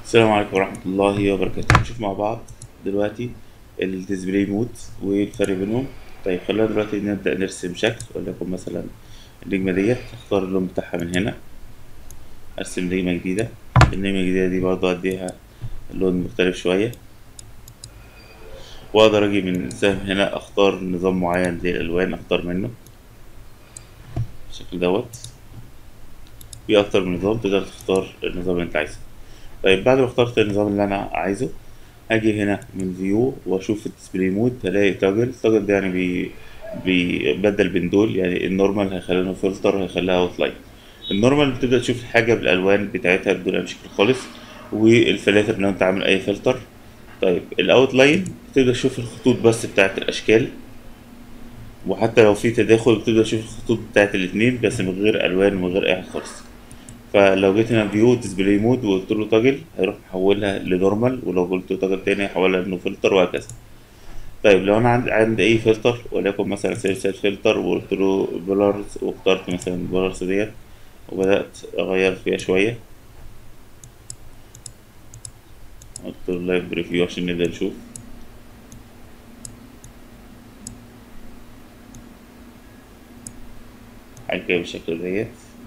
السلام عليكم ورحمة الله وبركاته هنشوف مع بعض دلوقتي الديسبلاي مود والفرق بينهم طيب خلينا دلوقتي نبدأ نرسم شكل وليكن مثلا النجمة ديت اختار اللون بتاعها من هنا ارسم نجمة جديدة النجمة الجديدة دي برضه اديها لون مختلف شوية واقدر اجي من سهم هنا اختار نظام معين للالوان اختار منه بالشكل دوت في اكتر من نظام تقدر تختار النظام اللي انت عايزه طيب بعد ما اخترت النظام اللي انا عايزه اجي هنا من فيو واشوف الديسبلاي مود بلاقي تاجل تاجل ده يعني بي بيبدل بين دول يعني النورمال هيخلينه فلتر هيخليها اوت لاين النورمال بتبدا تشوف الحاجه بالالوان بتاعتها بدون اي مشكله خالص والفلاتر لو انت عامل اي فلتر طيب الاوت لاين بتبدا تشوف الخطوط بس بتاعت الاشكال وحتى لو في تداخل بتبدا تشوف الخطوط بتاعت الاتنين بس من غير الوان ومن غير اي حاجه خالص فلو جيت هنا فيو ديسبلاي مود وقلت له تاجل هيروح محولها لنورمال ولو قلت له تاجل تاني هيحولها انه فلتر وهكذا طيب لو انا عندي عندي اي فلتر وليكن مثلا سيلسل فلتر وقلت له بلارز واخترت مثلا البلارز ديت وبدأت اغير فيها شوية قلت له لايف بريفيو عشان نبدأ نشوف حاجة كده بالشكل ديت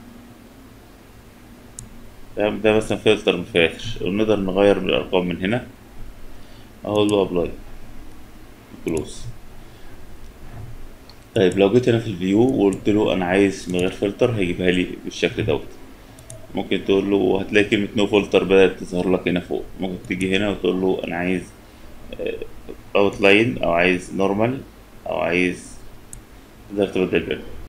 تمام ده مثلا فلتر من الفلاتر ونقدر نغير من الأرقام من هنا أقول له أبلاي كلوز طيب لو جيت هنا في الفيو وقلت له أنا عايز من غير فلتر هيجيبها لي بالشكل دوت ممكن تقول له هتلاقي كلمة نو فلتر بدأت تظهر لك هنا فوق ممكن تيجي هنا وتقول له أنا عايز اوت لاين أو عايز نورمال أو عايز تقدر تبدل بينهم